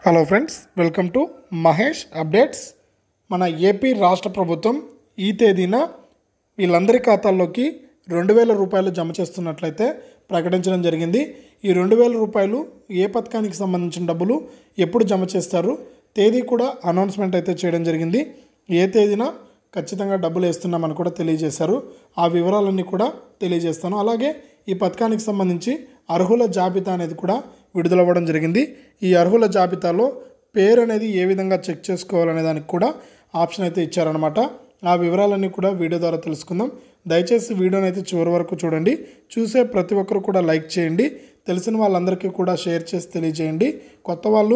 hello friends welcome to Mahesh updates మన AP రాష్ట్ర ప్రభుత్వం ఈ తేదీన వీళ్ళందరి ఖాతాల్లోకి రెండు వేల రూపాయలు జమ చేస్తున్నట్లయితే ప్రకటించడం జరిగింది ఈ రెండు వేల రూపాయలు ఏ పథకానికి సంబంధించిన డబ్బులు ఎప్పుడు జమ చేస్తారు తేదీ కూడా అనౌన్స్మెంట్ అయితే చేయడం జరిగింది ఏ తేదీన ఖచ్చితంగా డబ్బులు వేస్తున్నామని కూడా తెలియజేశారు ఆ వివరాలన్నీ కూడా తెలియజేస్తాను అలాగే ఈ పథకానికి సంబంధించి అర్హుల జాబితా అనేది కూడా విడుదలవ్వడం జరిగింది ఈ అర్హుల జాబితాలో పేరు అనేది ఏ విధంగా చెక్ చేసుకోవాలనే దానికి కూడా ఆప్షన్ అయితే ఇచ్చారనమాట ఆ వివరాలన్నీ కూడా వీడియో ద్వారా తెలుసుకుందాం దయచేసి వీడియోని అయితే చివరి వరకు చూడండి చూసే ప్రతి ఒక్కరు కూడా లైక్ చేయండి తెలిసిన వాళ్ళందరికీ కూడా షేర్ చేసి తెలియజేయండి కొత్త వాళ్ళు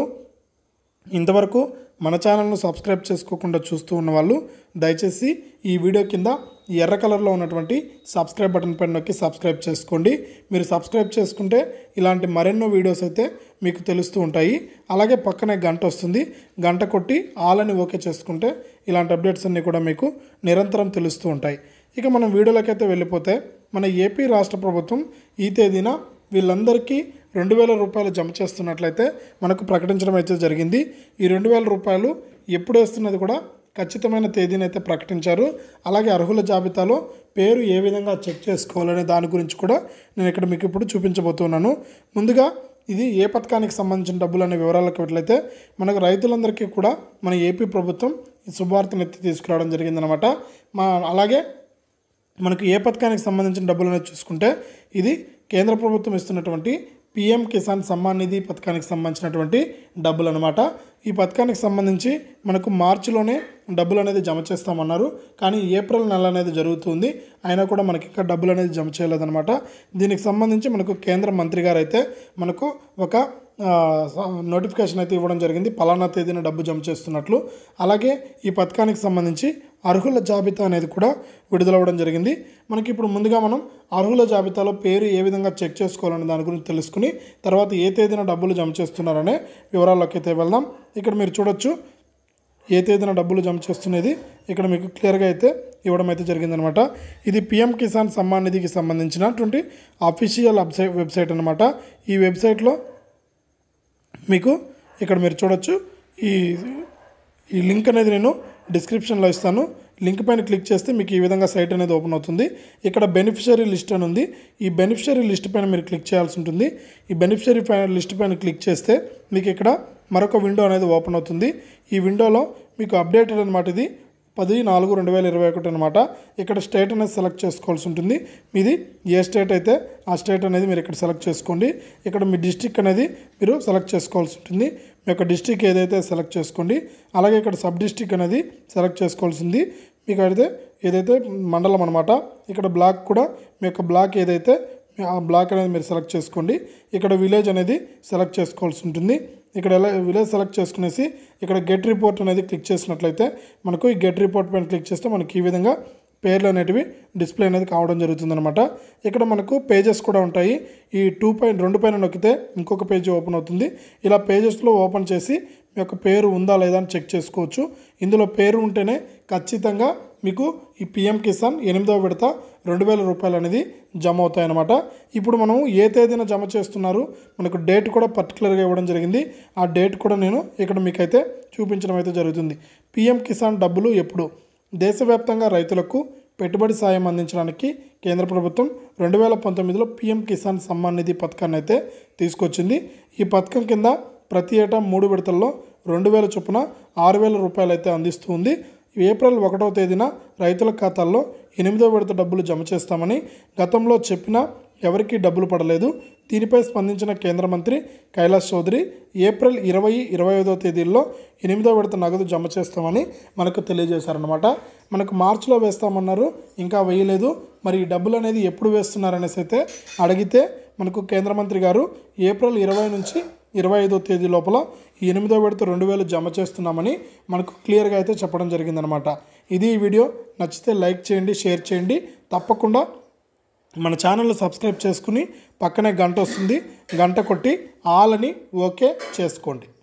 ఇంతవరకు మన ఛానల్ను సబ్స్క్రైబ్ చేసుకోకుండా చూస్తూ ఉన్న వాళ్ళు దయచేసి ఈ వీడియో కింద ఈ ఎర్ర కలర్లో ఉన్నటువంటి సబ్స్క్రైబ్ బటన్ పైన నొక్కి సబ్స్క్రైబ్ చేసుకోండి మీరు సబ్స్క్రైబ్ చేసుకుంటే ఇలాంటి మరెన్నో వీడియోస్ అయితే మీకు తెలుస్తూ ఉంటాయి అలాగే పక్కనే గంట వస్తుంది గంట కొట్టి ఆల్ అని ఓకే చేసుకుంటే ఇలాంటి అప్డేట్స్ అన్నీ కూడా మీకు నిరంతరం తెలుస్తూ ఉంటాయి ఇక మనం వీడియోలకైతే వెళ్ళిపోతే మన ఏపీ రాష్ట్ర ప్రభుత్వం ఈ తేదీన వీళ్ళందరికీ రెండు వేల రూపాయలు జమ చేస్తున్నట్లయితే మనకు ప్రకటించడం అయితే జరిగింది ఈ రెండు వేల రూపాయలు ఎప్పుడు వేస్తున్నది కూడా ఖచ్చితమైన తేదీని అయితే ప్రకటించారు అలాగే అర్హుల జాబితాలో పేరు ఏ విధంగా చెక్ చేసుకోవాలనే దాని గురించి కూడా నేను ఇక్కడ మీకు ఇప్పుడు చూపించబోతున్నాను ముందుగా ఇది ఏ పథకానికి సంబంధించిన డబ్బులు అనే వివరాలకు వెళ్ళైతే మనకు రైతులందరికీ కూడా మన ఏపీ ప్రభుత్వం ఈ శుభవార్తను ఎత్తి తీసుకురావడం జరిగిందనమాట మా అలాగే మనకు ఏ పథకానికి సంబంధించిన డబ్బులు అనేది చూసుకుంటే ఇది కేంద్ర ప్రభుత్వం ఇస్తున్నటువంటి పిఎం కిసాన్ సమ్మాన్ నిధి పథకానికి సంబంధించినటువంటి డబ్బులు అనమాట ఈ పథకానికి సంబంధించి మనకు మార్చిలోనే డబ్బులు అనేది జమ చేస్తామన్నారు కానీ ఏప్రిల్ నెల అనేది జరుగుతుంది అయినా కూడా మనకి ఇంకా డబ్బులు అనేది జమ చేయలేదన్నమాట దీనికి సంబంధించి మనకు కేంద్ర మంత్రి గారు అయితే మనకు ఒక ఆ, నోటిఫికేషన్ అయితే ఇవ్వడం జరిగింది పలానా తేదీన డబ్బు జమ చేస్తున్నట్లు అలాగే ఈ పథకానికి సంబంధించి అర్హుల జాబితా అనేది కూడా విడుదలవ్వడం జరిగింది మనకి ఇప్పుడు ముందుగా మనం అర్హుల జాబితాలో పేరు ఏ విధంగా చెక్ చేసుకోవాలనే దాని గురించి తెలుసుకుని తర్వాత ఏ తేదీన డబ్బులు జమ చేస్తున్నారనే వివరాల్లోకి అయితే వెళ్దాం ఇక్కడ మీరు చూడొచ్చు ఏ తేదీన డబ్బులు జమ చేస్తున్నది ఇక్కడ మీకు క్లియర్గా అయితే ఇవ్వడం అయితే జరిగిందనమాట ఇది పిఎం కిసాన్ సమ్మాన్ నిధికి సంబంధించినటువంటి అఫీషియల్ వెబ్సైట్ వెబ్సైట్ అనమాట ఈ వెబ్సైట్లో మీకు ఇక్కడ మీరు చూడొచ్చు ఈ ఈ లింక్ అనేది నేను డిస్క్రిప్షన్లో ఇస్తాను లింక్ పైన క్లిక్ చేస్తే మీకు ఈ విధంగా సైట్ అనేది ఓపెన్ అవుతుంది ఇక్కడ బెనిఫిషరీ లిస్ట్ అని ఉంది ఈ బెనిఫిషరీ లిస్ట్ పైన మీరు క్లిక్ చేయాల్సి ఉంటుంది ఈ బెనిఫిషరీ పైన లిస్ట్ పైన క్లిక్ చేస్తే మీకు ఇక్కడ మరొక విండో అనేది ఓపెన్ అవుతుంది ఈ విండోలో మీకు అప్డేటెడ్ అనమాట ఇది పది నాలుగు రెండు వేల ఇరవై ఒకటి అనమాట ఇక్కడ స్టేట్ అనేది సెలెక్ట్ చేసుకోవాల్సి ఉంటుంది మీది ఏ స్టేట్ అయితే ఆ స్టేట్ అనేది మీరు ఇక్కడ సెలెక్ట్ చేసుకోండి ఇక్కడ మీ డిస్టిక్ అనేది మీరు సెలెక్ట్ చేసుకోవాల్సి ఉంటుంది మీ యొక్క డిస్టిక్ ఏదైతే సెలెక్ట్ చేసుకోండి అలాగే ఇక్కడ సబ్ డిస్టిక్ అనేది సెలెక్ట్ చేసుకోవాల్సింది మీకు అయితే ఏదైతే మండలం అనమాట ఇక్కడ బ్లాక్ కూడా మీ యొక్క బ్లాక్ ఏదైతే ఆ బ్లాక్ అనేది మీరు సెలెక్ట్ చేసుకోండి ఇక్కడ విలేజ్ అనేది సెలెక్ట్ చేసుకోవాల్సి ఉంటుంది ఇక్కడ ఎలా విలేజ్ సెలెక్ట్ చేసుకునేసి ఇక్కడ గెట్ రిపోర్ట్ అనేది క్లిక్ చేసినట్లయితే మనకు ఈ గెట్ రిపోర్ట్ పైన క్లిక్ చేస్తే మనకి ఈ విధంగా పేర్లు అనేటివి డిస్ప్లే అనేది కావడం జరుగుతుందన్నమాట ఇక్కడ మనకు పేజెస్ కూడా ఉంటాయి ఈ టూ పైన రెండు పైన నొక్కితే ఇంకొక పేజీ ఓపెన్ అవుతుంది ఇలా పేజెస్లో ఓపెన్ చేసి మీ యొక్క పేరు ఉందా లేదా అని చెక్ చేసుకోవచ్చు ఇందులో పేరు ఉంటేనే ఖచ్చితంగా మీకు ఈ పిఎం కిసాన్ ఎనిమిదవ విడత రెండు వేల రూపాయలు అనేది జమ అవుతాయన్నమాట ఇప్పుడు మనం ఏ తేదీన జమ చేస్తున్నారు మనకు డేట్ కూడా పర్టికులర్గా ఇవ్వడం జరిగింది ఆ డేట్ కూడా నేను ఇక్కడ మీకైతే చూపించడం అయితే జరుగుతుంది పిఎం కిసాన్ డబ్బులు ఎప్పుడు దేశవ్యాప్తంగా రైతులకు పెట్టుబడి సాయం అందించడానికి కేంద్ర ప్రభుత్వం రెండు వేల పంతొమ్మిదిలో పిఎం కిసాన్ సమ్మాన్ నిధి పథకాన్ని అయితే తీసుకొచ్చింది ఈ పథకం కింద ప్రతి ఏటా మూడు విడతల్లో రెండు వేల చొప్పున ఆరు వేల రూపాయలు అయితే అందిస్తూ ఉంది ఏప్రిల్ ఒకటవ తేదీన రైతుల ఖాతాల్లో ఎనిమిదో విడత డబ్బులు జమ చేస్తామని గతంలో చెప్పినా ఎవరికీ డబ్బులు పడలేదు దీనిపై స్పందించిన కేంద్ర మంత్రి కైలాష్ చౌదరి ఏప్రిల్ ఇరవై ఇరవై ఐదో తేదీల్లో ఎనిమిదో విడత నగదు జమ చేస్తామని మనకు తెలియజేశారనమాట మనకు మార్చిలో వేస్తామన్నారు ఇంకా వేయలేదు మరి ఈ డబ్బులు అనేది ఎప్పుడు వేస్తున్నారనేసి అయితే అడిగితే మనకు కేంద్ర మంత్రి గారు ఏప్రిల్ ఇరవై నుంచి ఇరవై ఐదో తేదీ లోపల ఈ ఎనిమిదో విడత రెండు వేలు జమ చేస్తున్నామని మనకు క్లియర్గా అయితే చెప్పడం జరిగిందనమాట ఇది ఈ వీడియో నచ్చితే లైక్ చేయండి షేర్ చేయండి తప్పకుండా మన ఛానల్ సబ్స్క్రైబ్ చేసుకుని పక్కనే గంట వస్తుంది గంట కొట్టి ఆల్ అని ఓకే చేసుకోండి